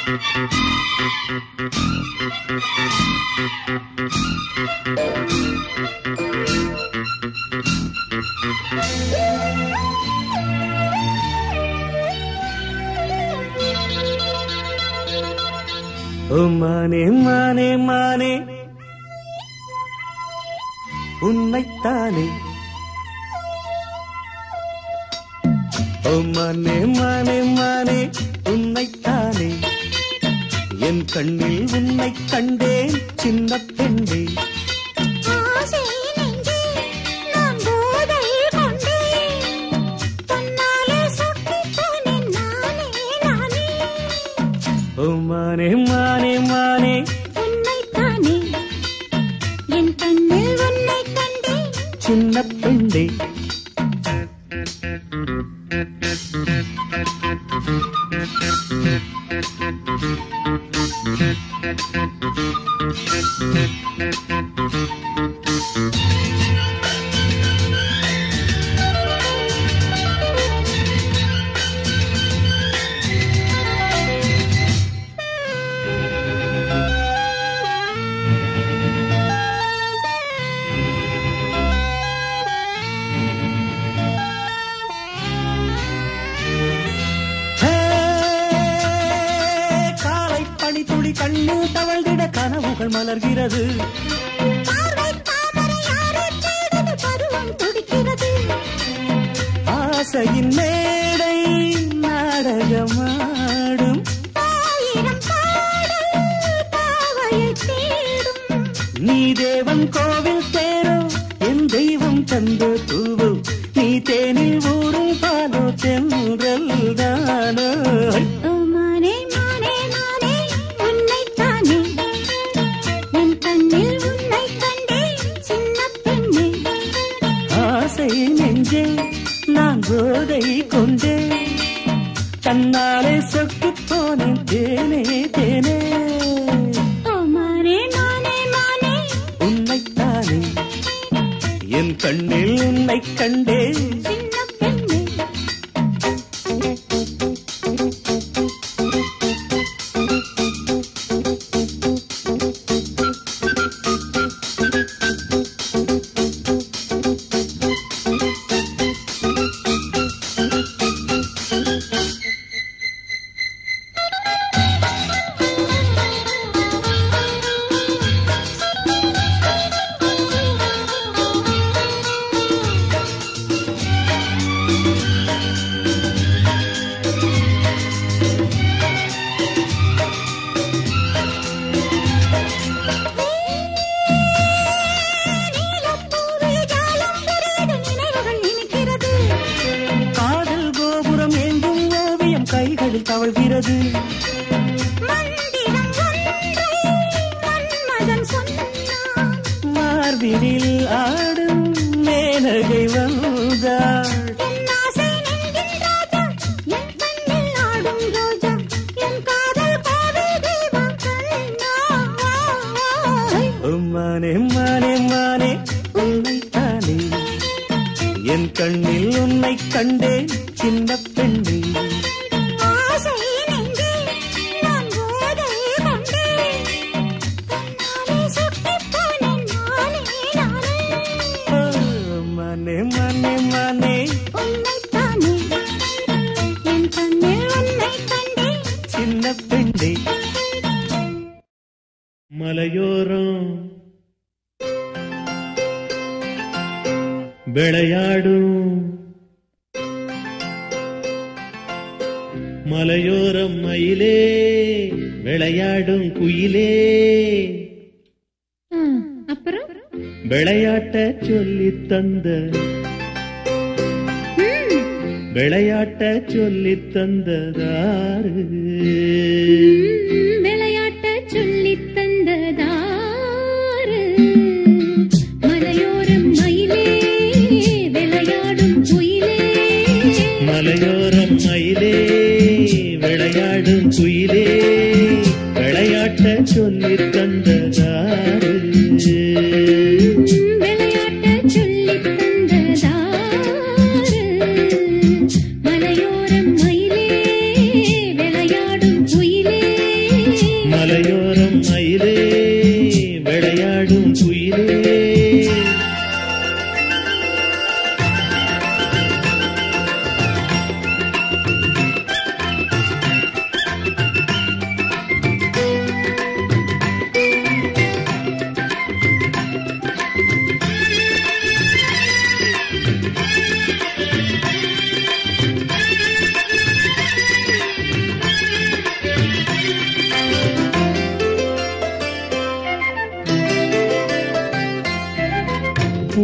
ஓ மானே மானே மானே உன்னைத்தானே ஓ மானே மானே மானே உன்னைத்தானே என் கண்ணில் உன்னை கண்டேன் சின்ன பெண்ணே ஆசை நெஞ்சே நான் போதை கொண்டேன் தன்னாலே சொக்கிப் போனேன் நானே நானே ஓ மானே மானே மானே உன்னைத்தானே என் கண்ணில் உன்னை கண்டேன் சின்ன பெண்ணே ஹே, காலை பனி துளி கண்ணில் தவழ்ந்திட கனவுகள் மலர்கிறது பார்வை தாமரை யாரோ தேடுது பருவம் துடிக்கிறது ஆசையின் மேடை நாடகமாடும் ஆயிரம் பாடல் பாவையை தேடும் நீ தேவன் கோவில் தேரோ என் தெய்வம் தந்த பூவோ நீ தேனில் ஊரும் பாலோ தென்றல் தானோ ஓ மானே மானே மானே உன்னைத்தானே என் கண்ணில் உன்னை கண்டேன் சின்ன பெண்ணே ஆசை நெஞ்சே நான் போதை கொண்டே தன்னாலே சொக்கிப் போனேன் தேனே தேனே ஓ மானே மானே மானே உன்னைத்தானே என் கண்ணில் உன்னை கண்டேன் சின்ன பெண்ணே நீலப்பூவில் ஜாலம் பெருகிட நினைவுகள் இனிக்கிறது காதல் கோபுரம் எங்கும் ஓவியம் கைகளில் தவழ்கிறது மந்திரம் ஒன்றை மன்மதன் சொன்னான் மார்பினில் ஆடும் மேனகை வந்தாள் என் ஆசை நெஞ்சின் ராஜா என் கண்ணில் ஆடும் ரோஜா என் காதல் கோவில் தெய்வம் கண்ணாய் மானே மானே மானே உன்னைத்தானே என் கண்ணில் உன்னை கண்டேன் சின்ன பெண்ணே ஆசை நெஞ்சே நான் போதை கொண்டேன் தன்னாலே சொக்கிப் போனேன் நானே நானே ஓ, மானே மானே மானே உன்னைத்தானே என் கண்ணில் உன்னை கண்டேன் சின்ன பெண்ணே மலையோரம் விளையாடும் மலையோரம் மயிலே விளையாடும் குயிலே அப்புறம் விளையாட்ட சொல்லி தந்த விளையாட்ட சொல்லி தந்ததாரு விளையாட்ட சொல்லித் தந்ததாரு மலையோரம் மயிலே விளையாடும் குயிலே மலையோரம் மயிலே விளையாடும் குயிலே விளையாட்ட சொல்லி தந்ததாரு விளையாட்ட சொல்லித் தந்ததாரு மலையோரம் மயிலே விளையாடும் குயிலே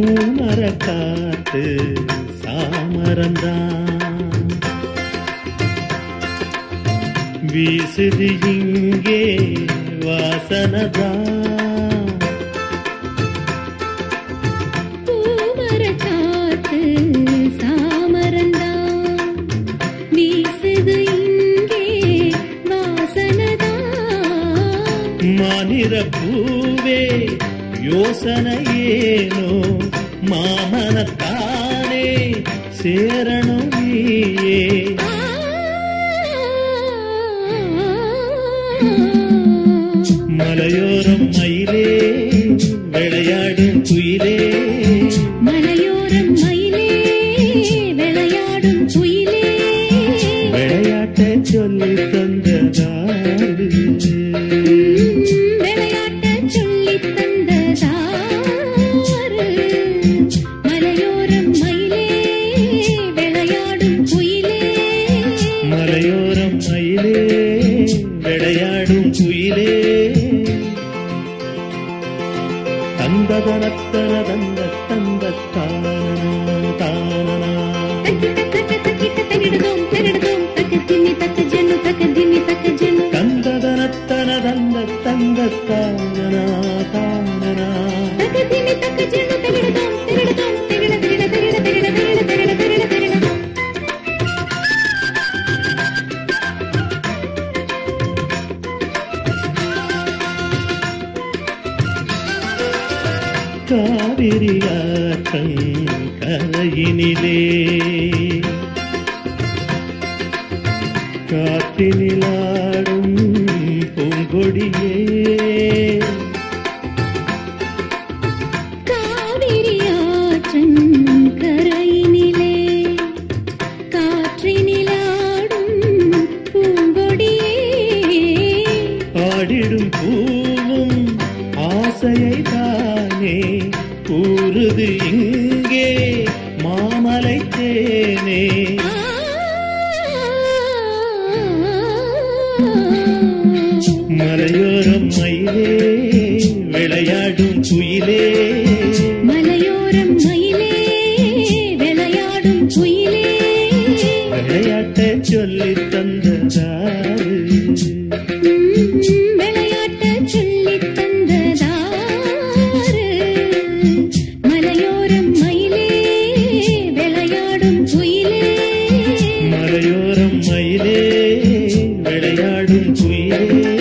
பூமர காத்து சாமரந்தான் வீசுது இங்கே வாசனதான் பூமரக்காத்து சாமரந்தான் வீசுது இங்கே வாசனதான் மாநிற பூவே யோசனை ஏனோ மாமனத்தானே சேரணும் நீயே மலையோரம் மயிலே விளையாடும் குயிலே மலையோரம் மயிலே விளையாடும் குயிலே விளையாட்டை சொல்லி தந்ததாரு விளையாட்டச் சொல்லித் தந்ததாரு மலையோரம் மயிலே விளையாடும் குயிலே மலையோரம் மயிலே விளையாடும் குயிலே தந்ததனத்தர தந்த தந்த தானனா தானனா தக்கிட்ட தக்க தக்கிட்ட தகிடுதோம் தகிடுதோம் தக்க தின்னி தக்க ஜென்னு தக்க தின்னி தக்க ஜென்னு தந்ததனத்தன தந்த தந்த தானனா தானனா தக்க தின்னி தக்க ஜென்னு தகிடுதோம் தகிடுதோம் தகிட தகிட தகிட தகிட தகிட தகிட தகிட தகிட காவிரியாற்றங் கரையினிலே காற்றினிலாடும் பூங்கொடியே காவிரி ஆற்றன் கரையினிலே காற்றினிலாடும் பூங்கொடியே ஆடிடும் பூவும் ஆசையை தானே கூறுது இங்கே மாமலை தேனே மலையோரம் மயிலே விளையாடும் குயிலே மலையோரம் மயிலே விளையாடும் குயிலே விளையாட்டை சொல்லி தந்ததாரு விளையாட்டச் சொல்லித் தந்ததாரு மலையோரம் மயிலே விளையாடும் குயிலே மலையோரம் மயிலே விளையாடும் குயிலே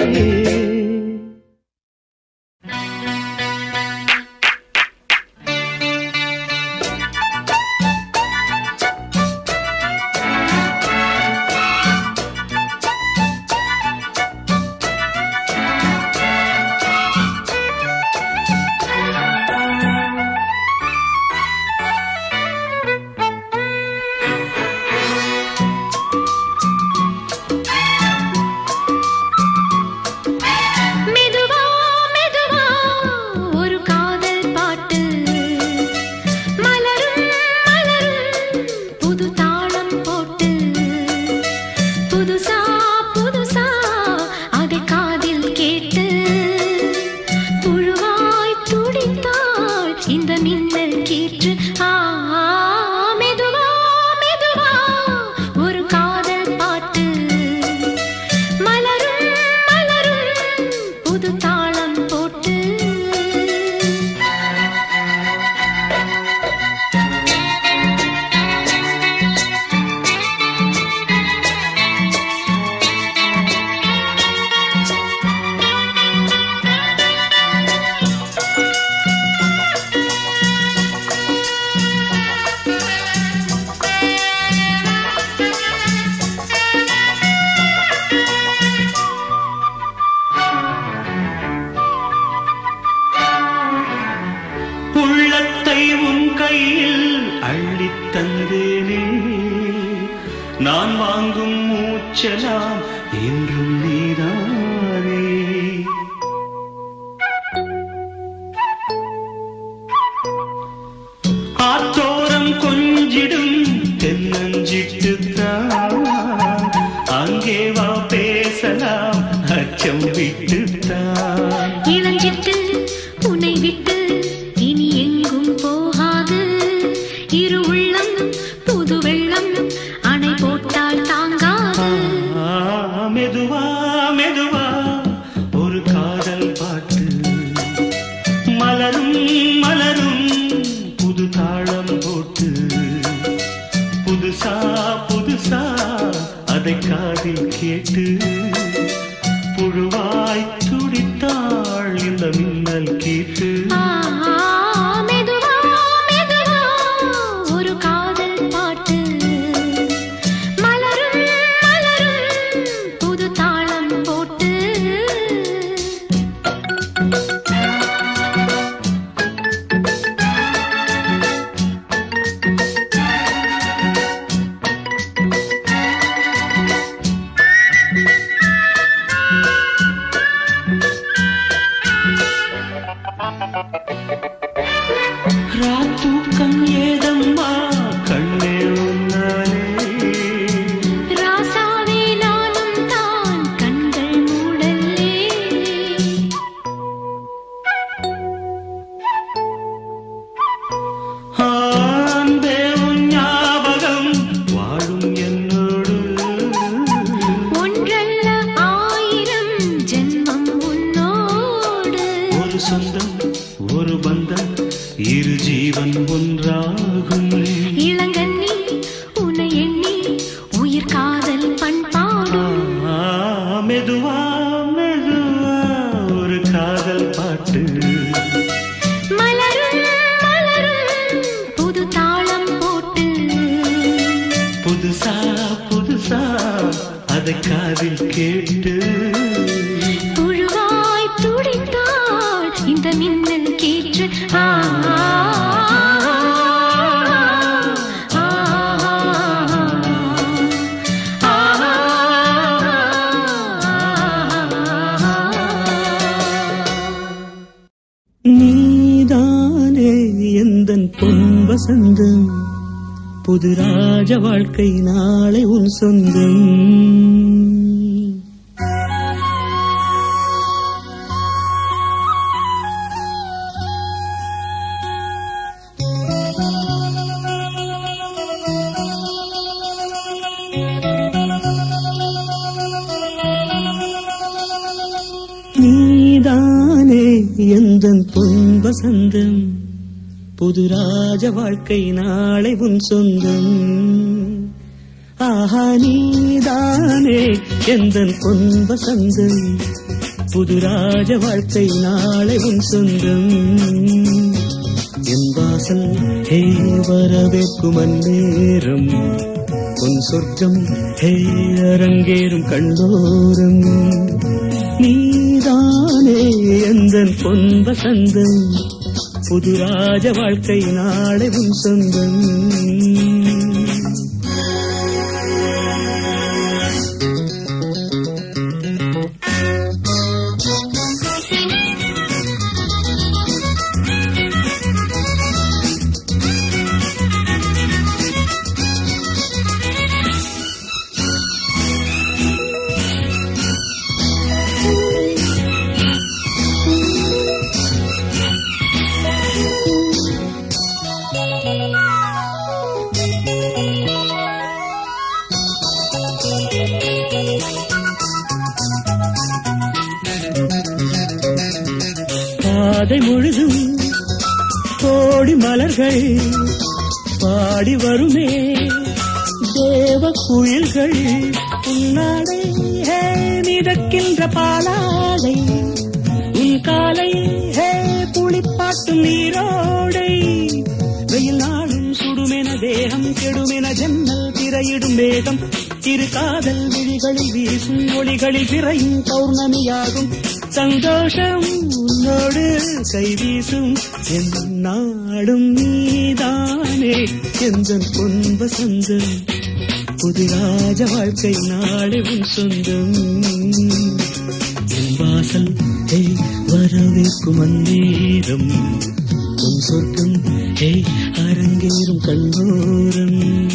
மெதுவா மெதுவா ஒரு காதல் பாட்டு மலரும் மலரும் புது தாளம் போட்டு புதுசா புதுசா அதை காதில் கேட்டு புழுவாய் துடித்தாள் இந்த மின்னல் கீற்று ஆ ஆ, மெதுவா மெதுவா ஒரு காதல் பாட்டு மலரும் மலரும் புது தாளம் போட்டு உள்ளத்தை உன் கையில் அள்ளித் தந்தேனே நான் வாங்கும் மூச்சலாம் என்றும் நீதானே ஆத்தோரம் கொஞ்சிடும் தென்னஞ்சிட்டுத்தான் அங்கே வா பேசலாம் அச்சம் விட்டுத்தான் இளஞ்சிட்டு உன்னை விட்டு இனி எங்கும் போகாது ராத்தூக்கம் ஏதம்மா கண்ணே உன்னாலே ராசாவே நானும் தான் கண்கள் மூடல்லே ஆண்டே உன் ஞாபகம் வாழும் என்னோடு ஒன்றல்ல ஆயிரம் ஜென்மம் உன்னோடு ஒரு சொந்தம் ஒரு பந்தம் இரு ஜீவன் ஒன்றாகும் இளங்கண்ணி உன்னை எண்ணி உயிர் காதல் பண்பாடும் ஆ, மெதுவா மெதுவா ஒரு காதல் பாட்டு மலரும் மலரும் புது தாளம் போட்டு புதுசா புதுசா அதை காதில் கேட்டு புழுவாய் துடித்தாள் இந்த மின்னல் கேற்று ஆ, ஆ, ஆ, ஆ, நீதானே எந்தன் பொன் வசந்தம் புது ராஜ வாழ்க்கை நாளை உன் சொந்தம் நீதானே எந்தன் பொன் வசந்தம் புது ராஜ வாழ்க்கை நாளை உன் சொந்தம் ஆஹா நீதானே எந்தன் பொன் வசந்தம் புது ராஜ வாழ்க்கை நாளை உன் சொந்தம் என் வாசல் ஹே வரவேற்கும் அந்நேரம் உன் சொர்க்கம் ஹே அரங்கேறும் கண்டோரம் நீதானே எந்தன் பொன் வசந்தம் புது ராஜ வாழ்க்கை நாளை உன் சொந்தம் பாதை முழுதும் கோடி மலர்கள் பாடி வருமே தேவ குயில்கள் உன்னாடை ஹே மிதக்கின்ற பாலாடை உன் காலை ஹே புளிப்பாட்டும் நீரோடை வெயில் நாளும் சுடுமென தேகம் கெடுமென ஜன்னல் திரையிடும் வேகம் இரு காதல் விழிகளில் வீசும் ஒளிகளில் விரையும் பௌர்ணமியாகும் சந்தோஷம் உன்னோடு கை வீசும் என் நாடும் நீதானே எந்த பொன் வசந்தம் புது ராஜ வாழ்க்கை நாடு உன் சொந்தம் என் வாசல் ஹே வரவேற்கும் அந்நேரம் உன் சொர்க்கம் ஹே அரங்கேறும் கண்ணோரம்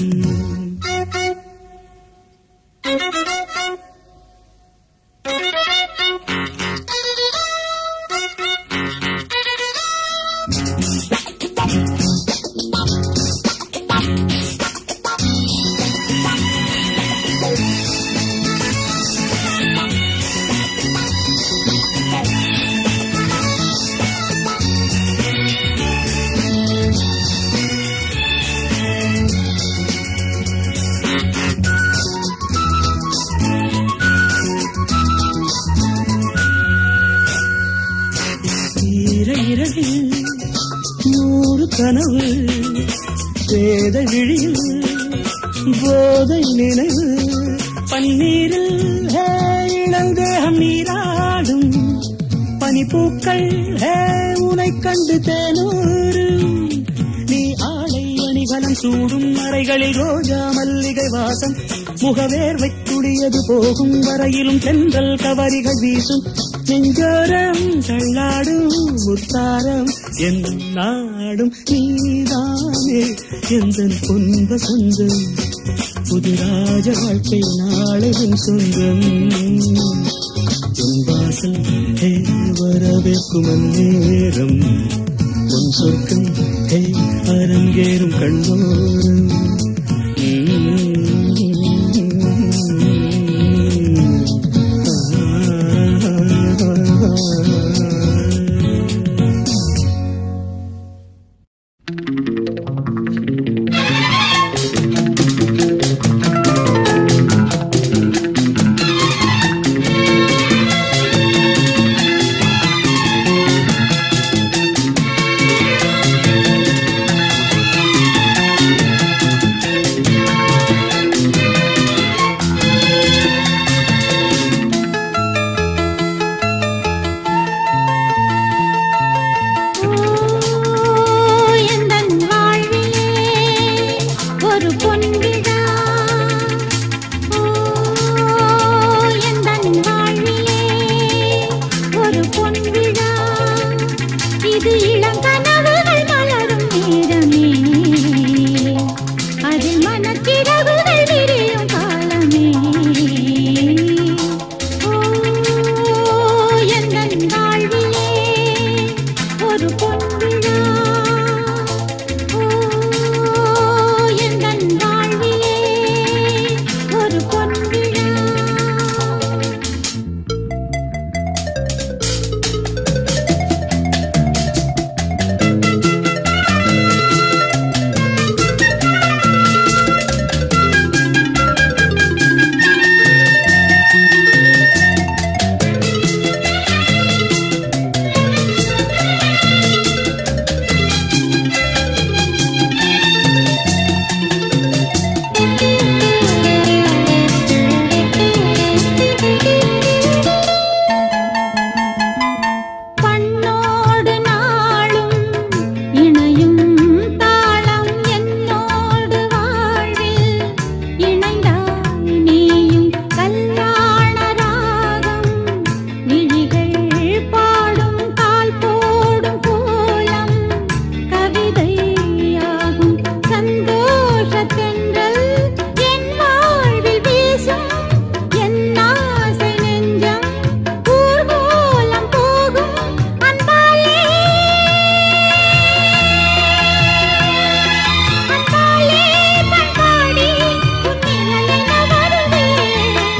ஈர இரவில் நூறு கனவு வேத விழியில் போதை நினைவு பன்னீரில் ஹே, இளந்தேகம் நீராடும் பனிப்பூக்கள் ஹே உனை கண்டு தேனூரும் நீ ஆடை அணிகலம் சூடும் அறைகளில் ரோஜா மல்லிகை வாசம் முகவேர்வை துளி கூடியது போகும் வரையிலும் தென்றல் கவரிகள் வீசும் நெஞ்சோரம் தள்ளாடும் முத்தாரம் என் நாடும் நீதானே எந்த பொன்ப சொந்தம் புது ராஜ வாழ்க்கை நாளையும் சொந்தம் உன் வாசல் ஹே வரவேற்கும் அந்நேரம் உன் சொர்க்கம் ஹே அரங்கேறும் கண்ணோரம் எந்தன் வாழ்விலே ஒரு பொன்விழா ஓ எந்தன் வாழ்விலே ஒரு பொன்விழா இது இளங்கனவுகள் மலரும் நேரமே அதில் மனச்சிறகுகள் விரியும் காலமே ஓ எந்தன் வாழ்விலே ஒரு பொன்விழா ஓ எந்தன் வாழ்விலே ஒரு பொன்விழா பண்ணோடு நாளும் இணையும் தாளம் என்னோடு வாழ்வில் இணைந்தாய் நீயும் கல்யாண ராகம் விழிகள் பாடும் கால் போடும் கோலம் கவிதையாகும் சந்தோஷ தென்றல் என் வாழ்வில் வீசும் என் ஆசை நெஞ்சம் ஊர்கோலம் போகும் அன்பாலே அன்பாலே பண்பாடி உன் நிழலென வருவேன்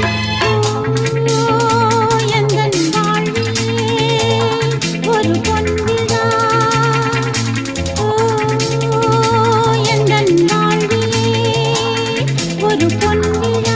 ஓ எந்தன் வாழ்விலே ஒரு பொன்விழா ஓ எந்தன் வாழ்விலே ஒரு பொன்விழா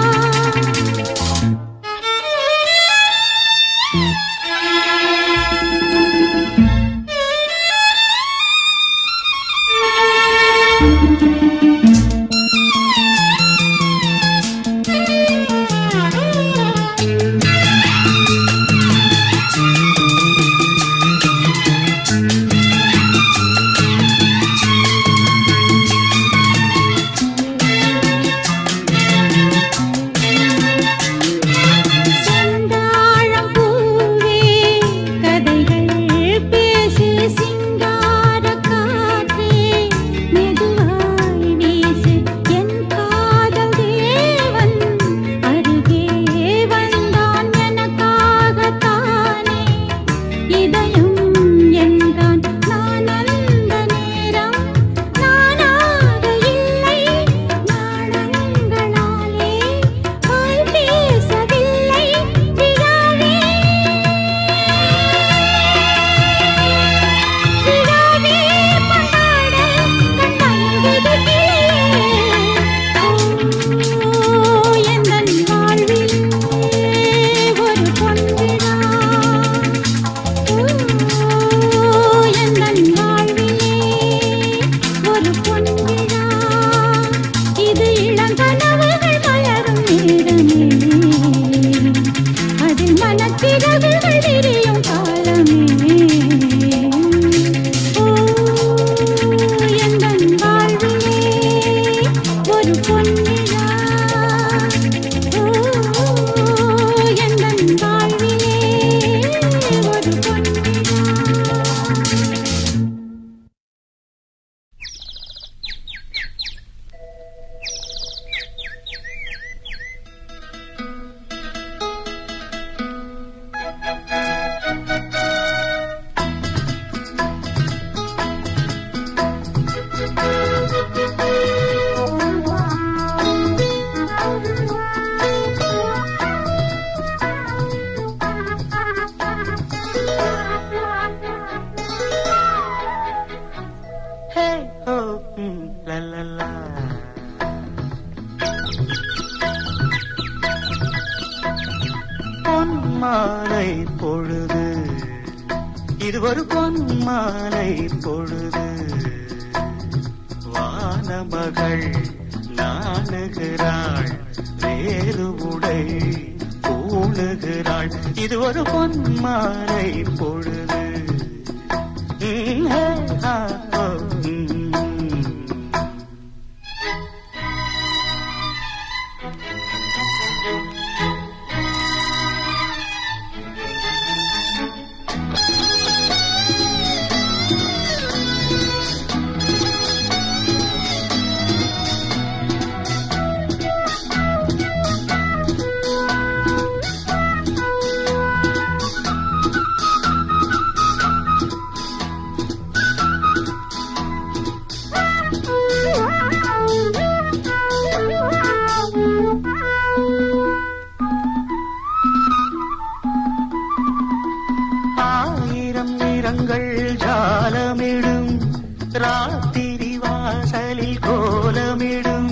செந்தாழம் பூவே கதைகள் பேசு சிங்கார காற்றே மெதுவாய் வீசு என் காதல் தேவன் அருகே வந்தான் எனக்காகத்தானே இதயம் என்றான் நான் அந்த நேரம் நானாக இல்லை நாணங்களாலே வாய் பேசவில்லை விழாவே விழாவே பந்தாட கண்டங்குது ஓ எந்தன் வாழ்வில் ஒரு பொன்விழா ஓ எந்தன் வாழ்விலே ஒரு பொன்விழா இது இளங்கனவுகள் மலரும் நேரமே அதில் மனச்சிறகுகள் விரியும் காலமே ஓ எந்தன் வாழ்விலே ஒரு பொன்விழா ஓ லலலா. பொன்மாலை பொழுது இது ஒரு பொன்மாலை பொழுது வானமகள் நாணுகிறாள் வேறு உடை பூணுகிறாள் இது ஒரு பொன்மாலை பொழுது ம், ஹே, ஆ, ஓ, ம். ஆயிரம் நிறங்கள் ஜாலமிடும் ராத்திரி வாசலில் கோலமிடும்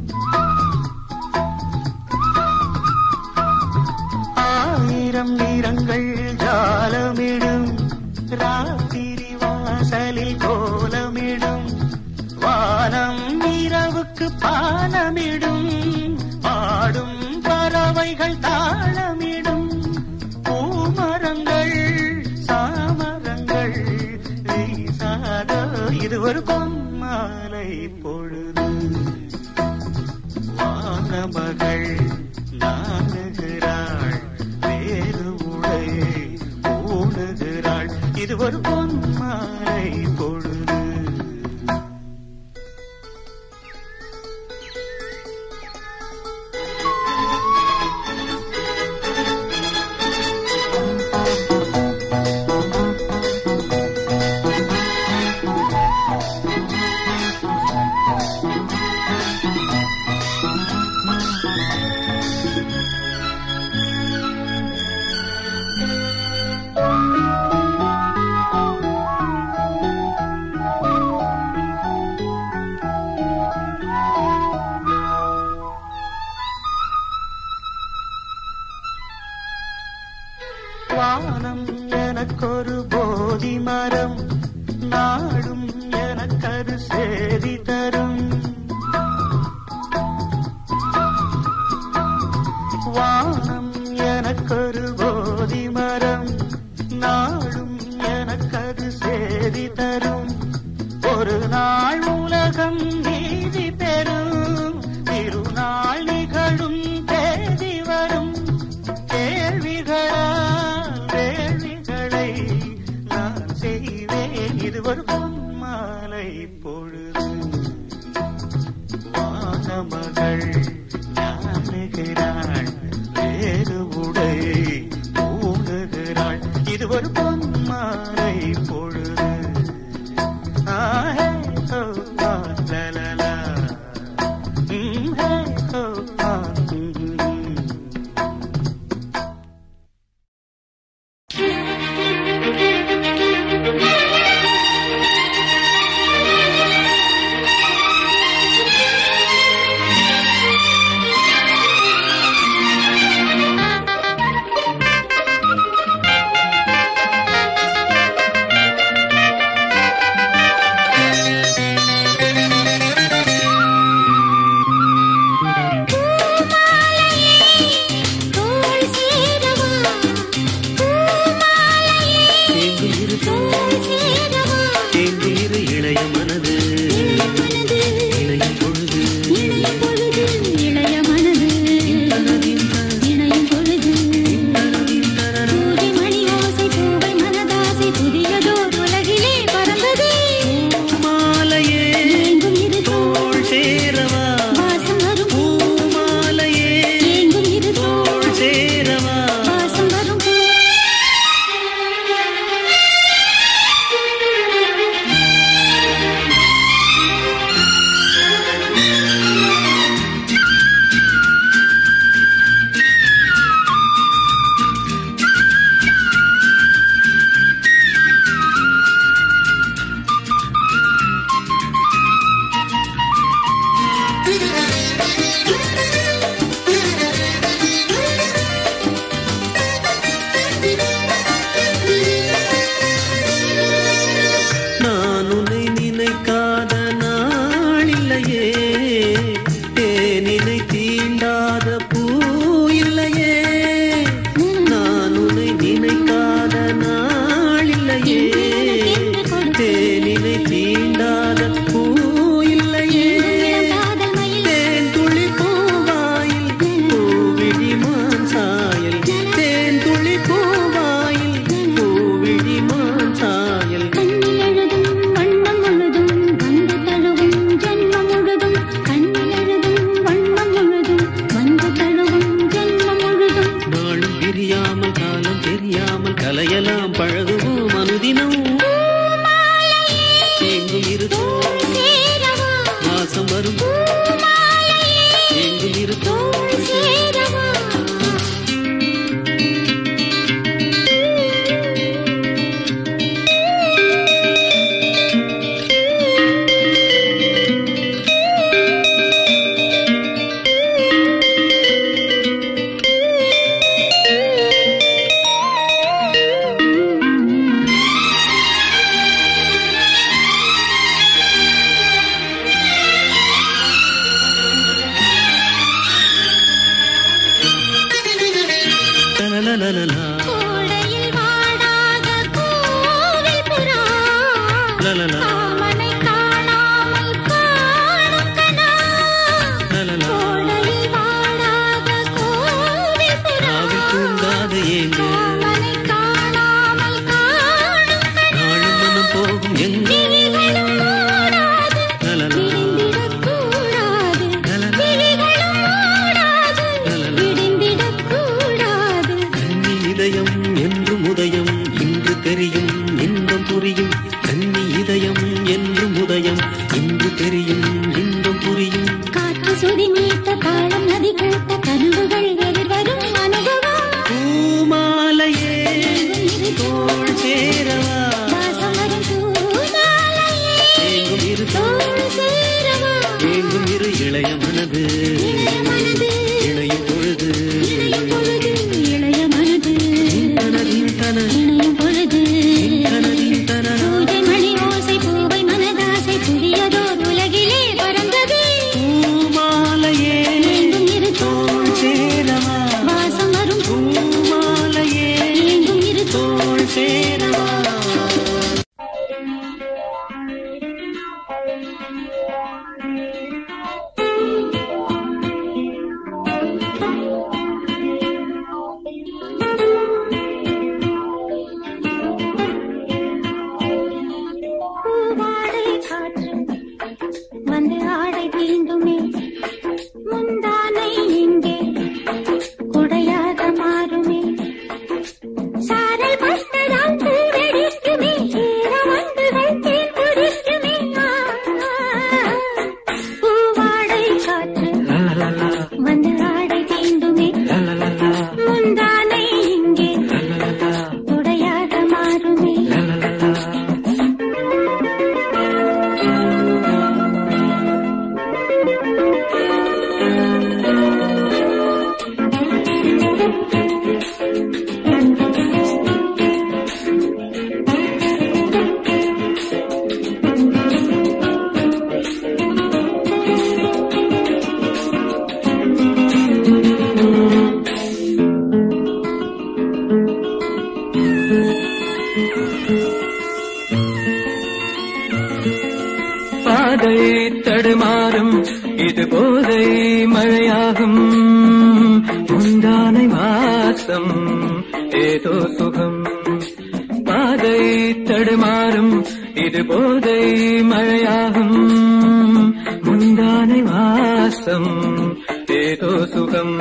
ஆயிரம் நிறங்கள் ஜாலமிடும் ராத்திரி வாசலில் கோலமிடும் வானம் இரவுக்கு பாலமிடும் பாடும் பறவைகள் தாளமிடும் பூமரங்கள் சாமரங்கள் வீசாத இது ஒரு பொன்மாலை பொழுது வானமகள் நாணுகிறாள் வேறு உடை ஊடுகிறாள் இது ஒரு பொன்மாலை பொழுது வானம் எனக்கொரு போதி மரம் நாடும் எனக்கரு சேதி தரும் வானம் எனக்கொரு போதி மரம் நாடும் எனக்கது சேதி தரும் ஒரு நாள் உலகம் நீதி பெறும் திருநாள் நிகழும் தேதி வரும் கேள்விகளால் வேள்விகளை நான் செய்வேன் இது ஒரு பொன்மாலை பொழுது வானமகள் ஞானுகிறாள் வேறு உடை பூணுகிறாள் இது ஒரு பொன்மாலை பொழுது ஆஹே ஹோ ஆ, லலலா. ம், ஹே, ஹோ, ஆ, ம், ம். Thank you. காலம் தெரியாமல் கலையலாம் பழகுவோம் அனுதினம் எங்கும் இருக்கும் சேரவா மாசம் வரும் எங்கும் இருக்கும் சேரவா லலலலலா, கோடையில் வாடாத கோவில் புறா லலலா, காமனை காணாமல் காணும் கனா லலலா. கோடையில் வாடாத கோவில் புறா ராவில் தூங்காத ஏங்கு காமனை காணாமல் காணும் கனா நாளும் மனம் போகும் எங்கு விழிகளும் மூடாது லலலா, விடிந்திடக்கூடாது லலலா. விழிகளும் மூடாது லலலா. விடிந்திடக்கூடாது கன்னி இதயம் என்றும் உதயம் இன்று தெரியும் இன்பம் புரியும் கன்னி இதயம் என்றும் உதயம் இன்று தெரியும் இன்பம் புரியும் காற்று சுதி மீட்ட தாளம் நதி கூட்ட கனவுகள் எதிர்வரும் அனுபவம் பூமாலையே தோள் சேரவா வாசம் வரும் பூமாலையே எங்கும் இரு தோள் சேரவா எங்கும் இரு இளைய மனது இளைய மனது இணையும் பொழுது இணையும் பொழுது இளைய மனது தனதின் தன இணையும் பொழுது தனதின் தன பூஜை மணி ஓசை பூவை மனதாசை புதியதோர் உலகிலே பறந்தது பூமாலையே எங்கும் இரு தோள் சேரவா வாசம் வரும் பூமாலையே எங்கும் இரு தோள் சேரவா பூவாடை காற்று வந்து ஆடை தீண்டுமே முந்தானை எங்கே குடையாக மாறுமே சாரல் பட்டதால் பூவெடிக்குமே ஈர வண்டுகள் தேன் குடிக்குமே ஆ, ஆ. பூவாடை காற்று வந்து ஆடை தீண்டுமே முந்தானை எங்கே குடையாக மாறுமே பாதை தடுமாறும் இது போதை மழையாகும் முந்தானை வாசம் ஏதோ சுகம் பாதை தடுமாறும் இது போதை மழையாகும் முந்தானை வாசம் ஏதோ சுகம்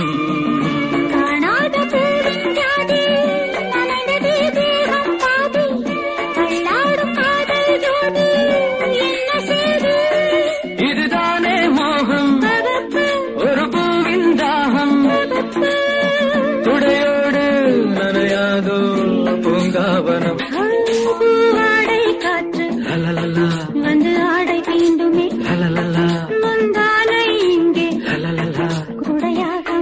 காணாத பூவின் ஜாதி நனைந்தது தேகம் பாதி தள்ளாடும் காதல் ஜோதி என்ன செய்து இதுதானே மோகம் பரப்பு ஒரு பூவின் தாகம் பரப்பு துடையோடு நனையாதோ பூங்காவனம் பூவாடை காற்று லலலலா வந்து ஆடை தீண்டுமே லலலலா முந்தானை இங்கே லலலலா குடையாக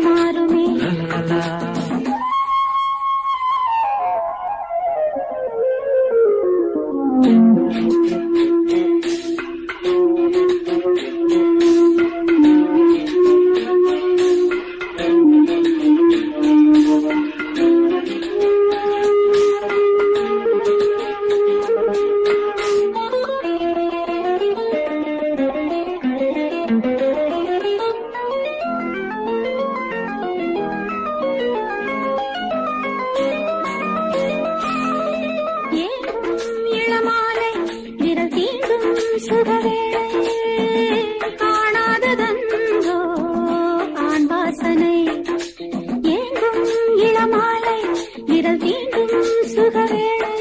விரல் தீண்டும் சுகவேளை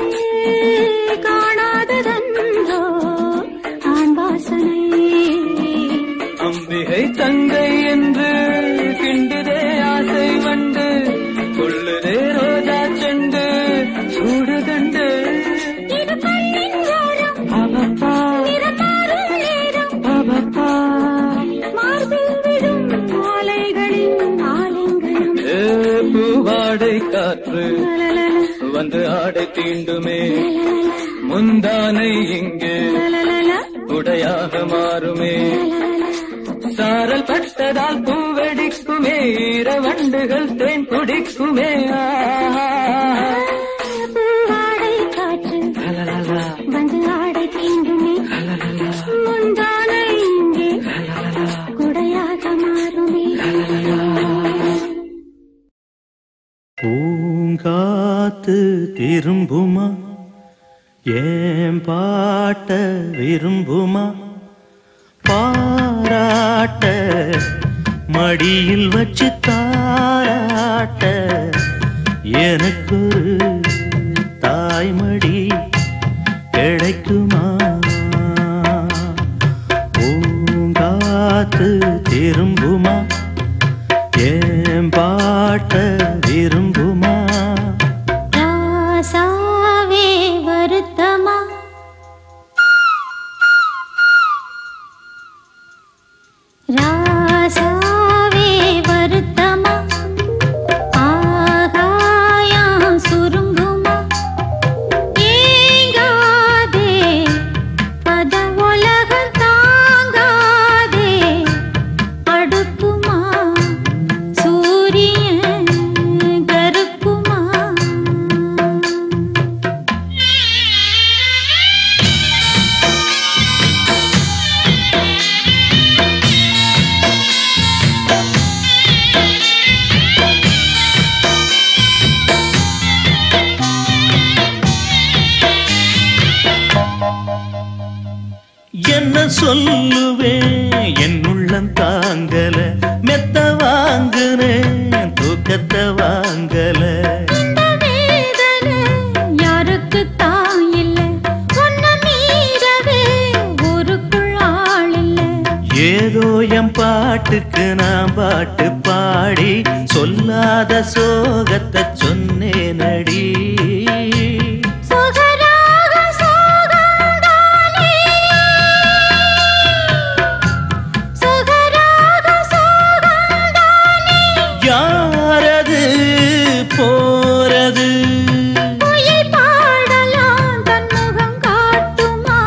காணாததன்றோ ஆண் வாசனை அம்பிகை தங்கை என்று கிண்டுதே ஆசை வண்டு கொள்ளுதே ரோஜா செண்டு சூடு கண்டு இது கண்ணின் ஓரம் அவப்பா நிறமாறும் நேரம் அவப்பா மார்பில் விடும் மாலைகளின் ஆலிங்கனம் ஏ பூவாடை காற்று லலலல, வந்து ஆடை தீண்டுமே முந்தானை இங்கே லலலல, உடையாக மாறுமே சாரல் பட்டதால் பூவெடிக்குமே ஈரவண்டுகள் தேன் குடிக்குமே ஆஹா. பூவாடை காற்று லலலலா, வந்து ஆடை தீண்டுமே லலலலா, முந்தானை இங்கே லலலலா. குடையாக மாறுமே பூங்காத்து திரும்புமா ஏன் பாட்ட விரும்புமா பாராட்ட மடியில் வச்சு தாராட்ட எனக்கு தாய்மடி கிடைக்குமா பூங்காத்து திரும்புமா ஏன் பாட்ட விரும்புமா ராசாவே வருத்தமா ராசாவே வருத்தமா ஆகாயம் சுருங்குமா ஏங்காதே பத உலகம் தாங்காதே அடுக்குமா சூரியன் கருக்குமா என்ன சொல்லுவேன் என் உள்ளம் தாங்கல மெத்த வாங்குனேன் தூக்கத்தை வாங்கல இந்த வேதனை யாருக்கு தான் இல்ல உன்னை மீறவே ஊருக்குள் ஆள் இல்ல ஏதோ என் பாட்டுக்கு நான் பாட்டு பாடி சொல்லாத சோகத்தை சொன்னேனடி சுகராக சோகந்தானே சுகராக சோகந்தானே யாரது போறது குயில் பாடலாம் தன் முகம் காட்டுமா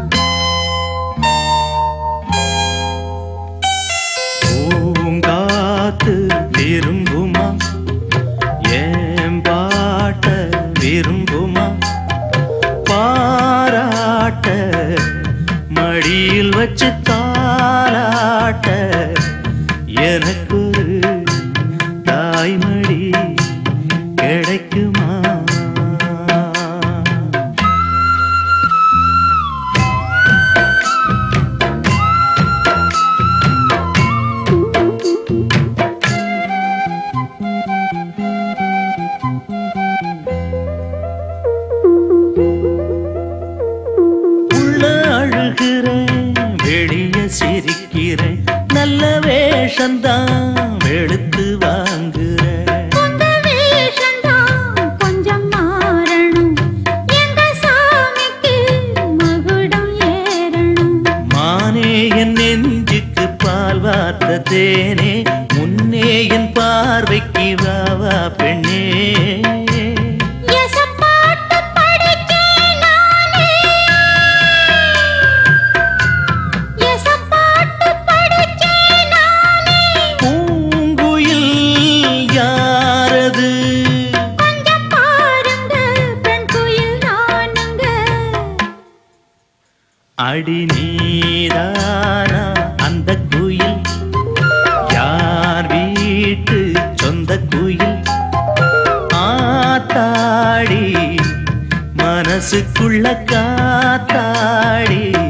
பூங்காத்து திரும்புமா ஏன் பாட்ட விரும்புமா பாராட்ட மடியில் வச்சு தாராட்ட எனக்கு ஒரு தாய்மடி கிடைக்குமா உள்ள அழுகிறேன் வெளிய சிரிக்கிறேன் நல்ல வேஷந்தான் வெளுத்து வாங்குறேன் உங்க வேஷம்தான் கொஞ்சம் மாறணும் எங்க சாமிக்கு மகுடம் ஏறணும் மானே என் நெஞ்சுக்கு பால் வார்த்த தேனே முன்னே என் பார்வைக்கு வா வா பெண்ணே எசப்பாட்டு படிச்சேன் நானே எசப்பாட்டு படிச்சேன் நானே பூங்குயில் யாரது கொஞ்சம் பாருங்க பெண் குயில் நானுங்க அடி நீதானா அந்த குயில் யார் வீட்டு சொந்த குயில் ஆத்தாடி மனசுக்குள்ள காத்தாடி